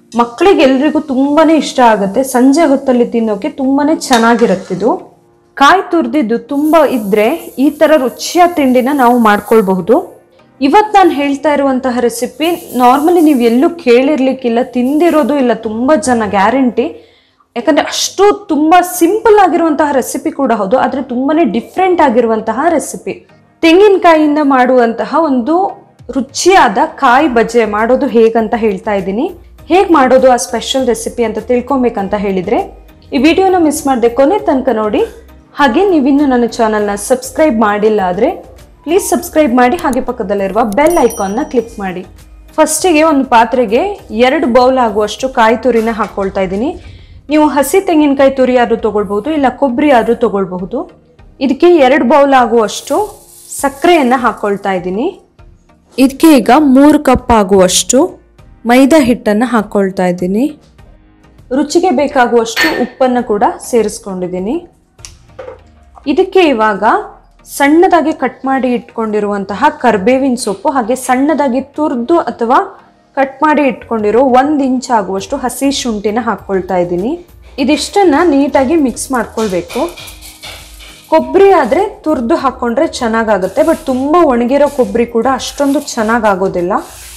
ಮಕ್ಕಳಿಗೆ ಎಲ್ರಿಗೂ ತುಂಬಾನೇ ಇಷ್ಟ ಆಗುತ್ತೆ ಸಂಜೆ ಹೊತ್ತಲ್ಲಿ ತಿನ್ನೋಕೆ ತುಂಬಾನೇ ಚೆನ್ನಾಗಿರುತ್ತಿದು ಕಾಯಿ ತುರಿದಿದ್ದು ತುಂಬಾ ಇದ್ರೆ ಈ ತರ ರುಚಿಯ ತಿಂಡಿನ ನಾವು ಮಾಡ್ಕೊಳ್ಬಹುದು ಇವತ್ತು ನಾನು ಹೇಳ್ತಾ ಇರುವಂತಹ ರೆಸಿಪಿ ನಾರ್ಮಲಿ ನೀವು ಎಲ್ಲೂ ಕೇಳಿರ್ಲಿಕ್ಕಿಲ್ಲ ತಿಂದಿರೋದು ಇಲ್ಲ ತುಂಬಾ ಜನ ಗ್ಯಾರಂಟಿ ಯಾಕಂದ್ರೆ ಅಷ್ಟು ತುಂಬಾ ಸಿಂಪಲ್ ಆಗಿರುವಂತಹ ರೆಸಿಪಿ ಕೂಡ ಹೌದು ಆದರೆ ತುಂಬಾನೇ ಡಿಫ್ರೆಂಟ್ ಆಗಿರುವಂತಹ ರೆಸಿಪಿ ತೆಂಗಿನಕಾಯಿಯಿಂದ ಮಾಡುವಂತಹ ಒಂದು ರುಚಿಯಾದ ಕಾಯಿ ಬಜೆ ಮಾಡೋದು ಹೇಗಂತ ಹೇಳ್ತಾ ಇದ್ದೀನಿ ಹೇಗೆ ಮಾಡೋದು ಆ ಸ್ಪೆಷಲ್ ರೆಸಿಪಿ ಅಂತ ತಿಳ್ಕೊಬೇಕಂತ ಹೇಳಿದ್ರೆ ಈ ವಿಡಿಯೋನ ಮಿಸ್ ಮಾಡದೆ ಕೊನೆ ತನಕ ನೋಡಿ ಹಾಗೆ ನೀವಿನ್ನು ನನ್ನ ಚಾನಲ್ನ ಸಬ್ಸ್ಕ್ರೈಬ್ ಮಾಡಿಲ್ಲ ಆದರೆ ಪ್ಲೀಸ್ ಸಬ್ಸ್ಕ್ರೈಬ್ ಮಾಡಿ ಹಾಗೆ ಪಕ್ಕದಲ್ಲಿರುವ ಬೆಲ್ ಐಕಾನ್ನ ಕ್ಲಿಕ್ ಮಾಡಿ ಫಸ್ಟಿಗೆ ಒಂದು ಪಾತ್ರೆಗೆ ಎರಡು ಬೌಲ್ ಆಗುವಷ್ಟು ಕಾಯಿ ತುರಿನ ಹಾಕ್ಕೊಳ್ತಾ ಇದ್ದೀನಿ ನೀವು ಹಸಿ ತೆಂಗಿನಕಾಯಿ ತುರಿ ಆದರೂ ತೊಗೊಳ್ಬಹುದು ಇಲ್ಲ ಕೊಬ್ಬರಿ ಆದರೂ ತೊಗೊಳ್ಬಹುದು ಇದಕ್ಕೆ ಎರಡು ಬೌಲ್ ಆಗುವಷ್ಟು ಸಕ್ಕರೆಯನ್ನು ಹಾಕ್ಕೊಳ್ತಾ ಇದ್ದೀನಿ ಇದಕ್ಕೆ ಈಗ ಮೂರು ಕಪ್ ಆಗುವಷ್ಟು ಮೈದಾ ಹಿಟ್ಟನ್ನು ಹಾಕ್ಕೊಳ್ತಾ ಇದ್ದೀನಿ ರುಚಿಗೆ ಬೇಕಾಗುವಷ್ಟು ಉಪ್ಪನ್ನು ಕೂಡ ಸೇರಿಸ್ಕೊಂಡಿದ್ದೀನಿ ಇದಕ್ಕೆ ಇವಾಗ ಸಣ್ಣದಾಗಿ ಕಟ್ ಮಾಡಿ ಇಟ್ಕೊಂಡಿರುವಂತಹ ಕರ್ಬೇವಿನ ಸೊಪ್ಪು ಹಾಗೆ ಸಣ್ಣದಾಗಿ ತುರ್ದು ಅಥವಾ ಕಟ್ ಮಾಡಿ ಇಟ್ಕೊಂಡಿರೋ ಒಂದು ಇಂಚ್ ಆಗುವಷ್ಟು ಹಸಿ ಶುಂಠಿನ ಹಾಕ್ಕೊಳ್ತಾ ಇದ್ದೀನಿ ಇದಿಷ್ಟನ್ನ ನೀಟಾಗಿ ಮಿಕ್ಸ್ ಮಾಡ್ಕೊಳ್ಬೇಕು ಕೊಬ್ಬರಿ ಆದರೆ ತುರ್ದು ಹಾಕ್ಕೊಂಡ್ರೆ ಚೆನ್ನಾಗಾಗುತ್ತೆ ಬಟ್ ತುಂಬ ಒಣಗಿರೋ ಕೊಬ್ಬರಿ ಕೂಡ ಅಷ್ಟೊಂದು ಚೆನ್ನಾಗಾಗೋದಿಲ್ಲ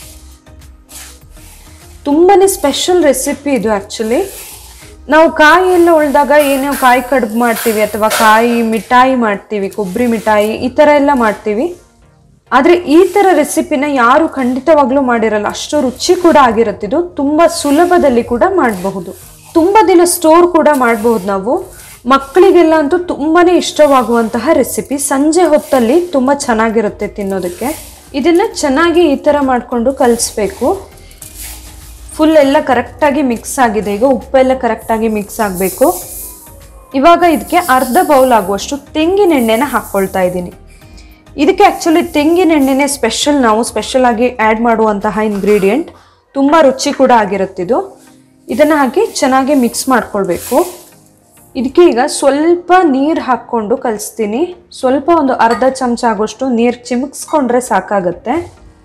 ತುಂಬಾನೇ ಸ್ಪೆಷಲ್ ರೆಸಿಪಿ ಇದು ಆ್ಯಕ್ಚುಲಿ ನಾವು ಕಾಯಿ ಎಲ್ಲ ಉಳಿದಾಗ ಏನೋ ಕಾಯಿ ಕಡುಬು ಮಾಡ್ತೀವಿ ಅಥವಾ ಕಾಯಿ ಮಿಠಾಯಿ ಮಾಡ್ತೀವಿ ಕೊಬ್ಬರಿ ಮಿಠಾಯಿ ಈ ಥರ ಎಲ್ಲ ಮಾಡ್ತೀವಿ ಆದರೆ ಈ ಥರ ರೆಸಿಪಿನ ಯಾರು ಖಂಡಿತವಾಗ್ಲೂ ಮಾಡಿರಲ್ಲ ಅಷ್ಟು ರುಚಿ ಕೂಡ ಆಗಿರುತ್ತಿದ್ದು ತುಂಬ ಸುಲಭದಲ್ಲಿ ಕೂಡ ಮಾಡಬಹುದು ತುಂಬ ದಿನ ಸ್ಟೋರ್ ಕೂಡ ಮಾಡಬಹುದು ನಾವು ಮಕ್ಕಳಿಗೆಲ್ಲ ಅಂತೂ ತುಂಬಾನೇ ಇಷ್ಟವಾಗುವಂತಹ ರೆಸಿಪಿ ಸಂಜೆ ಹೊತ್ತಲ್ಲಿ ತುಂಬ ಚೆನ್ನಾಗಿರುತ್ತೆ ತಿನ್ನೋದಕ್ಕೆ ಇದನ್ನು ಚೆನ್ನಾಗಿ ಈ ಥರ ಮಾಡಿಕೊಂಡು ಕಲಿಸ್ಬೇಕು ಫುಲ್ ಎಲ್ಲ ಕರೆಕ್ಟಾಗಿ ಮಿಕ್ಸ್ ಆಗಿದೆ ಈಗ ಉಪ್ಪೆಲ್ಲ ಕರೆಕ್ಟಾಗಿ ಮಿಕ್ಸ್ ಆಗಬೇಕು ಇವಾಗ ಇದಕ್ಕೆ ಅರ್ಧ ಬೌಲ್ ಆಗುವಷ್ಟು ತೆಂಗಿನ ಎಣ್ಣೆನ ಹಾಕ್ಕೊಳ್ತಾ ಇದ್ದೀನಿ ಇದಕ್ಕೆ ಆ್ಯಕ್ಚುಲಿ ತೆಂಗಿನ ಎಣ್ಣೆನೇ ಸ್ಪೆಷಲ್ ನಾವು ಸ್ಪೆಷಲ್ ಆಗಿ ಆ್ಯಡ್ ಮಾಡುವಂತಹ ಇಂಗ್ರೀಡಿಯೆಂಟ್ ತುಂಬ ರುಚಿ ಕೂಡ ಆಗಿರುತ್ತಿದ್ದು ಇದನ್ನು ಹಾಕಿ ಚೆನ್ನಾಗಿ ಮಿಕ್ಸ್ ಮಾಡ್ಕೊಳ್ಬೇಕು ಇದಕ್ಕೆ ಈಗ ಸ್ವಲ್ಪ ನೀರು ಹಾಕ್ಕೊಂಡು ಕಲಿಸ್ತೀನಿ ಸ್ವಲ್ಪ ಒಂದು ಅರ್ಧ ಚಮಚ ಆಗೋಷ್ಟು ನೀರು ಚಿಮುಕ್ಸ್ಕೊಂಡ್ರೆ ಸಾಕಾಗತ್ತೆ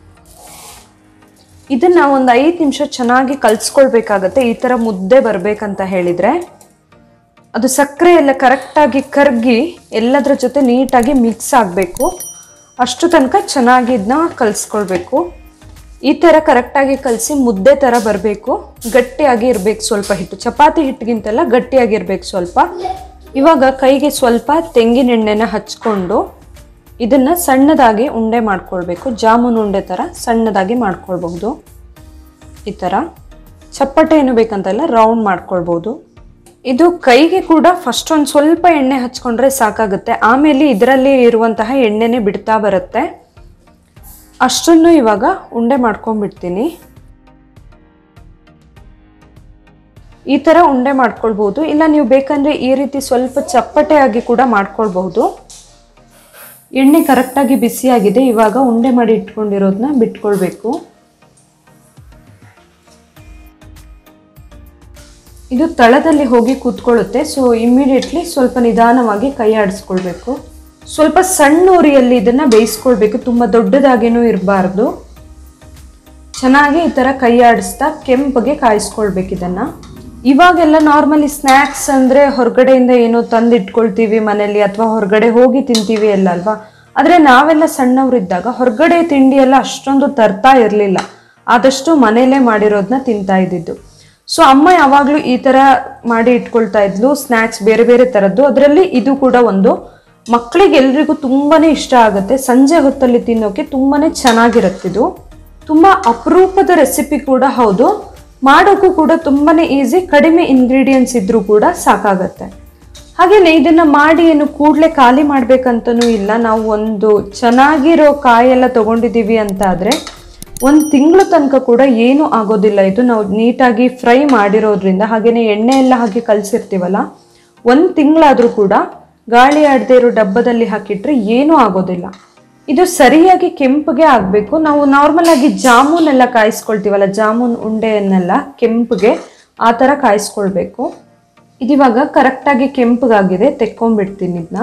ಇದನ್ನ ಒಂದು ಐದು ನಿಮಿಷ ಚೆನ್ನಾಗಿ ಕಲ್ಸ್ಕೊಳ್ಬೇಕಾಗತ್ತೆ ಈ ಥರ ಮುದ್ದೆ ಬರಬೇಕಂತ ಹೇಳಿದರೆ ಅದು ಸಕ್ಕರೆ ಎಲ್ಲ ಕರೆಕ್ಟಾಗಿ ಕರಗಿ ಎಲ್ಲದರ ಜೊತೆ ನೀಟಾಗಿ ಮಿಕ್ಸ್ ಆಗಬೇಕು ಅಷ್ಟು ತನಕ ಚೆನ್ನಾಗಿ ಇದನ್ನ ಕಲಿಸ್ಕೊಳ್ಬೇಕು ಈ ಥರ ಕರೆಕ್ಟಾಗಿ ಕಲಸಿ ಮುದ್ದೆ ಥರ ಬರಬೇಕು ಗಟ್ಟಿಯಾಗಿ ಇರಬೇಕು ಸ್ವಲ್ಪ ಹಿಟ್ಟು ಚಪಾತಿ ಹಿಟ್ಟಿಗಿಂತೆಲ್ಲ ಗಟ್ಟಿಯಾಗಿರ್ಬೇಕು ಸ್ವಲ್ಪ ಇವಾಗ ಕೈಗೆ ಸ್ವಲ್ಪ ತೆಂಗಿನ ಎಣ್ಣೆನ ಹಚ್ಕೊಂಡು ಇದನ್ನು ಸಣ್ಣದಾಗಿ ಉಂಡೆ ಮಾಡ್ಕೊಳ್ಬೇಕು ಜಾಮೂನ್ ಉಂಡೆ ಥರ ಸಣ್ಣದಾಗಿ ಮಾಡ್ಕೊಳ್ಬಹುದು ಈ ಥರ ಚಪ್ಪಟೆ ಏನು ಬೇಕಂತೆಲ್ಲ ರೌಂಡ್ ಮಾಡ್ಕೊಳ್ಬೋದು ಇದು ಕೈಗೆ ಕೂಡ ಫಸ್ಟ್ ಒಂದು ಸ್ವಲ್ಪ ಎಣ್ಣೆ ಹಚ್ಕೊಂಡ್ರೆ ಸಾಕಾಗುತ್ತೆ ಆಮೇಲೆ ಇದರಲ್ಲಿ ಇರುವಂತಹ ಎಣ್ಣೆನೇ ಬಿಡ್ತಾ ಬರುತ್ತೆ ಅಷ್ಟನ್ನು ಇವಾಗ ಉಂಡೆ ಮಾಡ್ಕೊಂಡ್ಬಿಡ್ತೀನಿ ಈ ಥರ ಉಂಡೆ ಮಾಡ್ಕೊಳ್ಬಹುದು ಇಲ್ಲ ನೀವು ಬೇಕಂದ್ರೆ ಈ ರೀತಿ ಸ್ವಲ್ಪ ಚಪ್ಪಟೆ ಆಗಿ ಕೂಡ ಮಾಡ್ಕೊಳ್ಬಹುದು ಎಣ್ಣೆ ಕರೆಕ್ಟಾಗಿ ಬಿಸಿಯಾಗಿದೆ ಇವಾಗ ಉಂಡೆ ಮಾಡಿ ಇಟ್ಕೊಂಡಿರೋದನ್ನ ಬಿಟ್ಕೊಳ್ಬೇಕು ಇದು ತಳದಲ್ಲಿ ಹೋಗಿ ಕೂತ್ಕೊಳ್ಳುತ್ತೆ ಸೊ ಇಮ್ಮಿಡಿಯೇಟ್ಲಿ ಸ್ವಲ್ಪ ನಿಧಾನವಾಗಿ ಕೈ ಆಡಿಸ್ಕೊಳ್ಬೇಕು ಸ್ವಲ್ಪ ಸಣ್ಣ ಉರಿಯಲ್ಲಿ ಇದನ್ನ ಬೇಯಿಸ್ಕೊಳ್ಬೇಕು ತುಂಬ ದೊಡ್ಡದಾಗೇನೂ ಇರಬಾರ್ದು ಚೆನ್ನಾಗಿ ಈ ಥರ ಕೈ ಆಡಿಸ್ತಾ ಕೆಂಪಗೆ ಕಾಯಿಸ್ಕೊಳ್ಬೇಕು ಇದನ್ನ ಇವಾಗೆಲ್ಲ ನಾರ್ಮಲಿ ಸ್ನ್ಯಾಕ್ಸ್ ಅಂದರೆ ಹೊರಗಡೆಯಿಂದ ಏನೋ ತಂದು ಇಟ್ಕೊಳ್ತೀವಿ ಮನೇಲಿ ಅಥವಾ ಹೊರಗಡೆ ಹೋಗಿ ತಿಂತೀವಿ ಎಲ್ಲ ಅಲ್ವಾ ಆದರೆ ನಾವೆಲ್ಲ ಸಣ್ಣವರಿದ್ದಾಗ ಹೊರಗಡೆ ತಿಂಡಿ ಎಲ್ಲ ಅಷ್ಟೊಂದು ತರ್ತಾ ಇರಲಿಲ್ಲ ಆದಷ್ಟು ಮನೆಯಲ್ಲೇ ಮಾಡಿರೋದನ್ನ ತಿಂತಾ ಇದ್ದಿದ್ದು ಸೊ ಅಮ್ಮ ಯಾವಾಗಲೂ ಈ ಥರ ಮಾಡಿ ಇಟ್ಕೊಳ್ತಾ ಇದ್ಲು ಸ್ನ್ಯಾಕ್ಸ್ ಬೇರೆ ಬೇರೆ ಥರದ್ದು ಅದರಲ್ಲಿ ಇದು ಕೂಡ ಒಂದು ಮಕ್ಕಳಿಗೆ ಎಲ್ರಿಗೂ ತುಂಬಾನೇ ಇಷ್ಟ ಆಗುತ್ತೆ ಸಂಜೆ ಹೊತ್ತಲ್ಲಿ ತಿನ್ನೋಕೆ ತುಂಬಾನೇ ಚೆನ್ನಾಗಿರುತ್ತಿದ್ದು ತುಂಬ ಅಪರೂಪದ ರೆಸಿಪಿ ಕೂಡ ಹೌದು ಮಾಡೋಕ್ಕೂ ಕೂಡ ತುಂಬಾನೇ ಈಸಿ ಕಡಿಮೆ ಇಂಗ್ರೀಡಿಯೆಂಟ್ಸ್ ಇದ್ರೂ ಕೂಡ ಸಾಕಾಗತ್ತೆ ಹಾಗೇನೆ ಇದನ್ನ ಮಾಡಿ ಏನು ಕೂಡಲೇ ಖಾಲಿ ಮಾಡ್ಬೇಕಂತನೂ ಇಲ್ಲ ನಾವು ಒಂದು ಚೆನ್ನಾಗಿರೋ ಕಾಯೆಲ್ಲ ತಗೊಂಡಿದ್ದೀವಿ ಅಂತ ಆದ್ರೆ ಒಂದು ತಿಂಗಳು ತನಕ ಕೂಡ ಏನೂ ಆಗೋದಿಲ್ಲ ಇದು ನಾವು ನೀಟಾಗಿ ಫ್ರೈ ಮಾಡಿರೋದ್ರಿಂದ ಹಾಗೇನೆ ಎಣ್ಣೆ ಎಲ್ಲ ಹಾಕಿ ಕಲಸಿರ್ತೀವಲ್ಲ ಒಂದು ತಿಂಗಳಾದರೂ ಕೂಡ ಗಾಳಿ ಆಡದೇ ಇರೋ ಡಬ್ಬದಲ್ಲಿ ಹಾಕಿಟ್ರೆ ಏನೂ ಆಗೋದಿಲ್ಲ ಇದು ಸರಿಯಾಗಿ ಕೆಂಪಗೆ ಆಗಬೇಕು ನಾವು ನಾರ್ಮಲ್ ಆಗಿ ಜಾಮೂನ್ ಎಲ್ಲ ಕಾಯಿಸ್ಕೊಳ್ತೀವಲ್ಲ ಜಾಮೂನ್ ಉಂಡೆಯನ್ನೆಲ್ಲ ಕೆಂಪಗೆ ಆ ಥರ ಕಾಯಿಸ್ಕೊಳ್ಬೇಕು ಇದಿವಾಗ ಕರೆಕ್ಟಾಗಿ ಕೆಂಪಗಾಗಿದೆ ತೆಕ್ಕೊಂಡ್ಬಿಡ್ತೀನಿ ಇದನ್ನ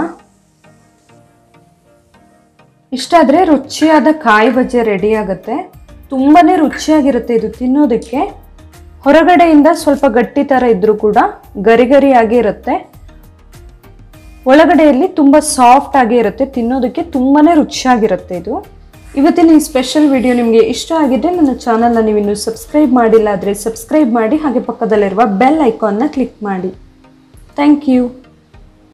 ಇಷ್ಟಾದರೆ ರುಚಿಯಾದ ಕಾಯಿ ಬಜ್ಜಿ ರೆಡಿ ಆಗುತ್ತೆ ತುಂಬಾನೇ ರುಚಿಯಾಗಿರುತ್ತೆ ಇದು ತಿನ್ನೋದಕ್ಕೆ ಹೊರಗಡೆಯಿಂದ ಸ್ವಲ್ಪ ಗಟ್ಟಿ ಥರ ಇದ್ರೂ ಕೂಡ ಗರಿ ಗರಿಯಾಗಿ ಇರುತ್ತೆ ಒಳಗಡೆಯಲ್ಲಿ ತುಂಬ ಸಾಫ್ಟ್ ಆಗಿ ಇರುತ್ತೆ ತಿನ್ನೋದಕ್ಕೆ ತುಂಬಾನೇ ರುಚಿಯಾಗಿರುತ್ತೆ ಇದು ಇವತ್ತಿನ ಈ ಸ್ಪೆಷಲ್ ವಿಡಿಯೋ ನಿಮಗೆ ಇಷ್ಟ ಆಗಿದ್ರೆ ನನ್ನ ಚಾನಲ್ನ ನೀವು ಇನ್ನೂ ಸಬ್ಸ್ಕ್ರೈಬ್ ಮಾಡಿಲ್ಲ ಆದರೆ ಸಬ್ಸ್ಕ್ರೈಬ್ ಮಾಡಿ ಹಾಗೆ ಪಕ್ಕದಲ್ಲಿರುವ ಬೆಲ್ ಐಕಾನ್ನ ಕ್ಲಿಕ್ ಮಾಡಿ ಥ್ಯಾಂಕ್ ಯು